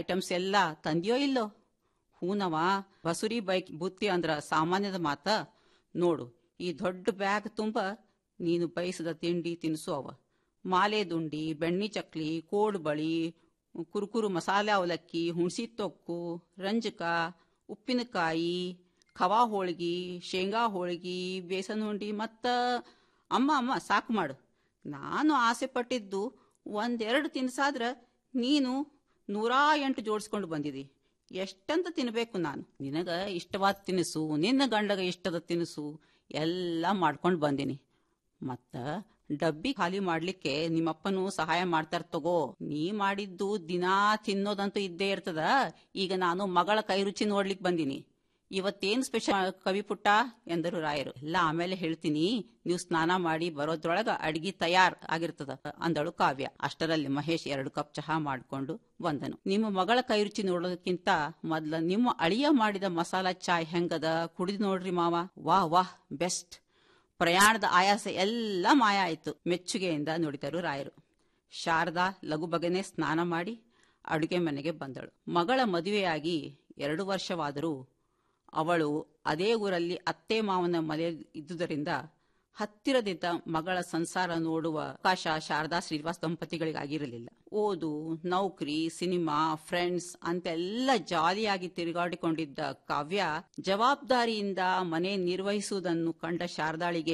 items ಎಲ್ಲ ತಂದಿಯೋ ಇಲ್ಲೋ ಹೂನವ ಬಸುರಿ bike ಬುತ್ತಿ ಅಂದ್ರ ಸಾಮಾನ್ಯದ ಮಾತ ನೋಡು ಈ ದೊಡ್ಡ ಬ್ಯಾಗ್ ತುಂಬ ನೀನು ಬಯಸಿದ ತಿಂಡಿ ತಿನಿಸು ಅವ ಮಾಲೆ ದುಂಡಿ ಬೆಣ್ಣಿ ಚಕ್ಲಿ ಕೋಡ್ಬಳಿ ಕುರುಕುರು ಮಸಾಲೆ ಅವಲಕ್ಕಿ ಹುಣಸಿ ತೊಕ್ಕು ರಂಜಕ ಉಪ್ಪಿನಕಾಯಿ ಖವಾ ಹೋಳ್ಗಿ ಶೇಂಗಾ ಹೋಳ್ಗಿ ಬೇಸನ್ ಹುಂಡಿ ಮತ್ತ ಅಮ್ಮ ಅಮ್ಮ ಸಾಕು ಮಾಡು ನಾನು ಆಸೆ ಪಟ್ಟಿದ್ದು ಒಂದೆರಡು ತಿನ್ಸಾದ್ರ ನೀನು ನೂರಾ ಎಂಟು ಜೋಡಿಸ್ಕೊಂಡು ಬಂದಿದಿ ಎಷ್ಟಂತ ತಿನ್ಬೇಕು ನಾನು ನಿನಗ ಇಷ್ಟವಾದ ತಿನಿಸು ನಿನ್ನ ಗಂಡಗ ಇಷ್ಟದ ತಿನಿಸು ಎಲ್ಲ ಮಾಡ್ಕೊಂಡು ಬಂದಿನಿ ಮತ್ತ ಡಬ್ಬಿ ಖಾಲಿ ಮಾಡ್ಲಿಕ್ಕೆ ನಿಮ್ಮಪ್ಪನು ಸಹಾಯ ಮಾಡ್ತಾರ ತಗೋ ನೀ ಮಾಡಿದ್ದು ದಿನಾ ತಿನ್ನೋದಂತೂ ಇದ್ದೇ ಇರ್ತದ ಈಗ ನಾನು ಮಗಳ ಕೈ ರುಚಿ ನೋಡ್ಲಿಕ್ ಬಂದಿನಿ ಇವತ್ತೇನ್ ಸ್ಪೆಷಲ್ ಕವಿ ಪುಟ್ಟ ಎಂದರು ರಾಯರು ಎಲ್ಲ ಆಮೇಲೆ ಹೇಳ್ತೀನಿ ನೀವು ಸ್ನಾನ ಮಾಡಿ ಬರೋದ್ರೊಳಗ ಅಡ್ಗಿ ತಯಾರ್ ಆಗಿರ್ತದ ಅಂದಳು ಕಾವ್ಯ ಅಷ್ಟರಲ್ಲಿ ಮಹೇಶ್ ಎರಡು ಕಪ್ ಚಹಾ ಮಾಡ್ಕೊಂಡು ಬಂದನು ನಿಮ್ಮ ಮಗಳ ಕೈ ರುಚಿ ನೋಡೋದಕ್ಕಿಂತ ಮೊದ್ಲ ನಿಮ್ಮ ಅಳಿಯ ಮಾಡಿದ ಮಸಾಲಾ ಚಾಯ್ ಹೆಂಗದ ಕುಡಿದು ನೋಡ್ರಿ ಮಾವ ವಾಹ್ ವಾಹ್ ಬೆಸ್ಟ್ ಪ್ರಯಾಣದ ಆಯಾಸ ಎಲ್ಲ ಮಾಯ ಆಯಿತು ಮೆಚ್ಚುಗೆಯಿಂದ ನುಡಿದರು ರಾಯರು ಶಾರದಾ ಲಘು ಬಗೆನೆ ಸ್ನಾನ ಮಾಡಿ ಅಡುಗೆ ಮನೆಗೆ ಬಂದಳು ಮಗಳ ಮದುವೆಯಾಗಿ ಎರಡು ವರ್ಷವಾದರೂ ಅವಳು ಅದೇ ಊರಲ್ಲಿ ಅತ್ತೆ ಮಾವನ ಮನೆ ಇದ್ದುದರಿಂದ ಹತ್ತಿರದಿಂದ ಮಗಳ ಸಂಸಾರ ನೋಡುವ ಅವಕಾಶ ಶಾರದಾ ಶ್ರೀನಿವಾಸ್ ದಂಪತಿಗಳಿಗಾಗಿರಲಿಲ್ಲ ಓದು ನೌಕರಿ ಸಿನಿಮಾ ಫ್ರೆಂಡ್ಸ್ ಅಂತೆಲ್ಲ ಜಾಲಿಯಾಗಿ ತಿರುಗಾಡಿಕೊಂಡಿದ್ದ ಕಾವ್ಯ ಜವಾಬ್ದಾರಿಯಿಂದ ಮನೆ ನಿರ್ವಹಿಸುವುದನ್ನು ಕಂಡ ಶಾರದಾಳಿಗೆ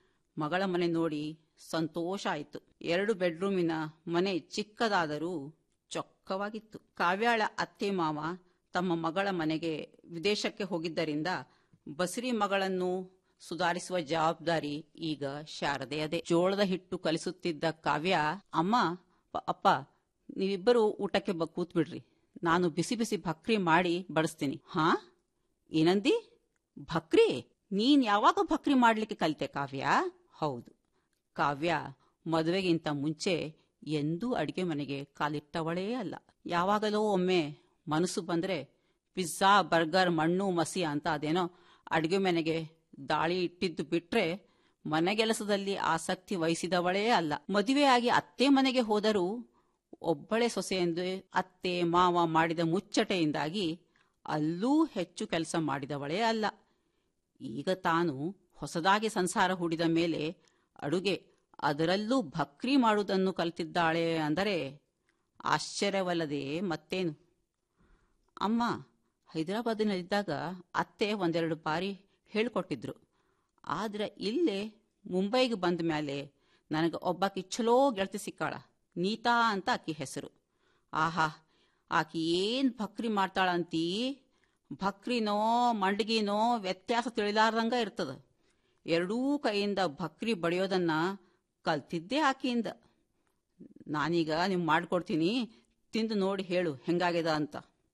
ಮಗಳ ಮನೆ ನೋಡಿ ಸಂತೋಷ ಆಯಿತು ಎರಡು ಬೆಡ್ರೂಮಿನ ಮನೆ ಚಿಕ್ಕದಾದರೂ ಚೊಕ್ಕವಾಗಿತ್ತು ಕಾವ್ಯಾಳ ಅತ್ತೆ ಮಾವ ತಮ್ಮ ಮಗಳ ಮನೆಗೆ ವಿದೇಶಕ್ಕೆ ಹೋಗಿದ್ದರಿಂದ ಬಸರಿ ಮಗಳನ್ನು ಸುಧಾರಿಸುವ ಜವಾಬ್ದಾರಿ ಈಗ ಶಾರದೆಯದೇ ಜೋಳದ ಹಿಟ್ಟು ಕಲಿಸುತ್ತಿದ್ದ ಕಾವ್ಯ ಅಮ್ಮ ಪ- ಅಪ್ಪ ನೀವಿಬ್ಬರು ಊಟಕ್ಕೆ ಬ ಕೂತ್ಬಿಡ್ರಿ ನಾನು ಬಿಸಿ ಬಿಸಿ ಭಕ್ರಿ ಮಾಡಿ ಬಡಿಸ್ತೀನಿ ಹಾ ಏನಂದಿ ಭಕ್ರಿ ನೀನ್ ಯಾವಾಗ ಭಕ್ರಿ ಮಾಡ್ಲಿಕ್ಕೆ ಕಲಿತೆ ಕಾವ್ಯ ಹೌದು ಕಾವ್ಯ ಮದುವೆಗಿಂತ ಮುಂಚೆ ಎಂದೂ ಅಡಿಗೆ ಮನೆಗೆ ಕಾಲಿಟ್ಟವಳೇ ಅಲ್ಲ ಯಾವಾಗಲೋ ಒಮ್ಮೆ ಮನಸ್ಸು ಬಂದ್ರೆ ಪಿಜ್ಜಾ ಬರ್ಗರ್ ಮಣ್ಣು ಮಸಿ ಅಂತ ಅದೇನೋ ಅಡಿಗೆ ಮನೆಗೆ ದಾಳಿ ಇಟ್ಟಿದ್ದು ಬಿಟ್ರೆ ಮನೆಗೆಲಸದಲ್ಲಿ ಆಸಕ್ತಿ ವಹಿಸಿದವಳೇ ಅಲ್ಲ ಮದುವೆಯಾಗಿ ಅತ್ತೆ ಮನೆಗೆ ಹೋದರೂ ಒಬ್ಬಳೆ ಸೊಸೆ ಎಂದು ಅತ್ತೆ ಮಾವ ಮಾಡಿದ ಮುಚ್ಚಟೆಯಿಂದಾಗಿ ಅಲ್ಲೂ ಹೆಚ್ಚು ಕೆಲಸ ಮಾಡಿದವಳೇ ಅಲ್ಲ ಈಗ ತಾನು ಹೊಸದಾಗಿ ಸಂಸಾರ ಹೂಡಿದ ಮೇಲೆ ಅಡುಗೆ ಅದರಲ್ಲೂ ಭಕ್ರಿ ಮಾಡುವುದನ್ನು ಕಲಿತಿದ್ದಾಳೆ ಅಂದರೆ ಆಶ್ಚರ್ಯವಲ್ಲದೆ ಮತ್ತೇನು ಅಮ್ಮ ಹೈದರಾಬಾದಿನಲ್ಲಿದ್ದಾಗ ಅತ್ತೆ ಒಂದೆರಡು ಬಾರಿ ಹೇಳ್ಕೊಟ್ಟಿದ್ರು ಆದ್ರೆ ಇಲ್ಲೇ ಮುಂಬೈಗೆ ಬಂದ ಮೇಲೆ ನನಗೆ ಒಬ್ಬಾಕಿ ಚಲೋ ಗೆಳತಿ ಸಿಕ್ಕಾಳ ನೀತಾ ಅಂತ ಆಕಿ ಹೆಸರು ಆಹಾ ಆಕಿ ಏನ್ ಭಕ್ರಿ ಮಾಡ್ತಾಳಂತೀ ಭಕ್ರಿನೋ ಮಂಡಗಿನೋ ವ್ಯತ್ಯಾಸ ತಿಳಿಲಾರ್ದಂಗ ಇರ್ತದ ಎರಡೂ ಕೈಯಿಂದ ಭಕ್ರಿ ಬಡಿಯೋದನ್ನ ಕಲ್ತಿದ್ದೆ ಆಕಿಯಿಂದ ನಾನೀಗ ನೀವು ಮಾಡ್ಕೊಡ್ತೀನಿ ತಿಂದು ನೋಡಿ ಹೇಳು ಹೆಂಗಾಗ್ಯದ ಅಂತ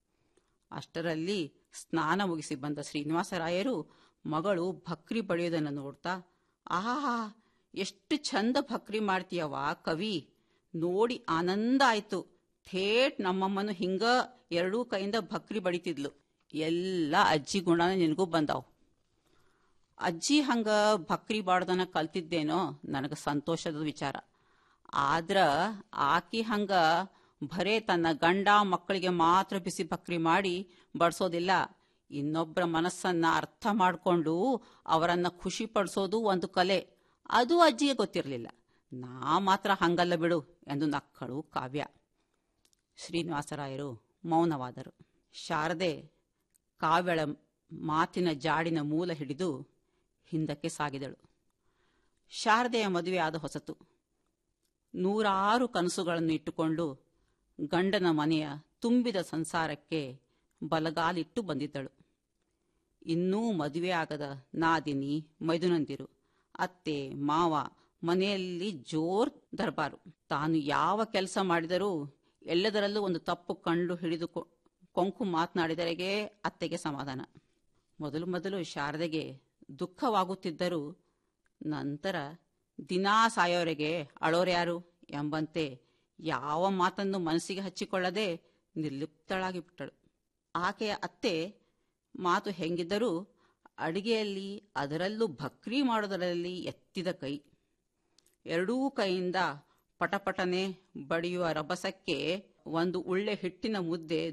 ಅಷ್ಟರಲ್ಲಿ ಸ್ನಾನ ಮುಗಿಸಿ ಬಂದ ಶ್ರೀನಿವಾಸರಾಯರು ಮಗಳು ಭಕ್ರಿ ಬಡಿಯೋದನ್ನು ನೋಡ್ತಾ ಆಹಾ ಎಷ್ಟು ಚಂದ ಭಕ್ರಿ ಮಾಡ್ತೀಯವ ಕವಿ ನೋಡಿ ಆನಂದ ಆಯ್ತು ಥೇಟ್ ನಮ್ಮಮ್ಮನು ಹಿಂಗ ಎರಡೂ ಕೈಯಿಂದ ಭಕ್ರಿ ಬಡಿತಿದ್ಲು ಎಲ್ಲ ಅಜ್ಜಿ ಗುಣನ ನಿನಗೂ ಬಂದಾವ್ ಅಜ್ಜಿ ಹಂಗ ಭಕ್ರಿ ಬಾಡ್ದನ ಕಲ್ತಿದ್ದೇನೋ ನನಗೆ ಸಂತೋಷದ ವಿಚಾರ ಆದ್ರ ಆಕಿ ಹಂಗ ಭರೇ ತನ್ನ ಗಂಡ ಮಕ್ಕಳಿಗೆ ಮಾತ್ರ ಬಿಸಿ ಭಕ್ರಿ ಮಾಡಿ ಬಡಿಸೋದಿಲ್ಲ ಇನ್ನೊಬ್ಬರ ಮನಸ್ಸನ್ನ ಅರ್ಥ ಮಾಡಿಕೊಂಡು ಅವರನ್ನ ಖುಷಿ ಪಡಿಸೋದು ಒಂದು ಕಲೆ ಅದು ಅಜ್ಜಿಗೆ ಗೊತ್ತಿರಲಿಲ್ಲ ನಾ ಮಾತ್ರ ಹಂಗಲ್ಲ ಬಿಡು ಎಂದು ನಕ್ಕಳು ಕಾವ್ಯ ಶ್ರೀನಿವಾಸರಾಯರು ಮೌನವಾದರು ಶಾರದೆ ಕಾವ್ಯಳ ಮಾತಿನ ಜಾಡಿನ ಮೂಲ ಹಿಡಿದು ಹಿಂದಕ್ಕೆ ಸಾಗಿದಳು ಶಾರದೆಯ ಮದುವೆ ಆದ ಹೊಸತು ನೂರಾರು ಕನಸುಗಳನ್ನು ಇಟ್ಟುಕೊಂಡು ಗಂಡನ ಮನೆಯ ತುಂಬಿದ ಸಂಸಾರಕ್ಕೆ ಬಲಗಾಲಿಟ್ಟು ಬಂದಿದ್ದಳು ಇನ್ನೂ ಮದುವೆ ಆಗದ ನಾದಿನಿ ಮೈದುನಂದಿರು ಅತ್ತೆ ಮಾವ ಮನೆಯಲ್ಲಿ ಜೋರ್ ದರ್ಬಾರು ತಾನು ಯಾವ ಕೆಲಸ ಮಾಡಿದರೂ ಎಲ್ಲದರಲ್ಲೂ ಒಂದು ತಪ್ಪು ಕಂಡು ಹಿಡಿದು ಕೊ- ಕೊಂಕು ಮಾತನಾಡಿದರೆಗೆ ಅತ್ತೆಗೆ ಸಮಾಧಾನ ಮೊದಲು ಮೊದಲು ಶಾರದೆಗೆ ದುಃಖವಾಗುತ್ತಿದ್ದರೂ ನಂತರ ದಿನಾ ಸಾಯೋರೆಗೆ ಅಳೋರ್ಯಾರು ಎಂಬಂತೆ ಯಾವ ಮಾತನ್ನು ಮನಸ್ಸಿಗೆ ಹಚ್ಚಿಕೊಳ್ಳದೆ ನಿರ್ಲಿಪ್ತಳಾಗಿ ಬಿಟ್ಟಳು ಆಕೆಯ ಅತ್ತೆ ಮಾತು ಹೆಂಗಿದ್ದರೂ ಅಡಿಗೆಯಲ್ಲಿ ಅದರಲ್ಲೂ ಭಕ್ರಿ ಮಾಡೋದರಲ್ಲಿ ಎತ್ತಿದ ಕೈ ಎರಡೂ ಕೈಯಿಂದ ಪಟಪಟನೆ ಬಡಿಯುವ ರಭಸಕ್ಕೆ ಒಂದು ಉಳ್ಳೆ ಹಿಟ್ಟಿನ ಮುದ್ದೆ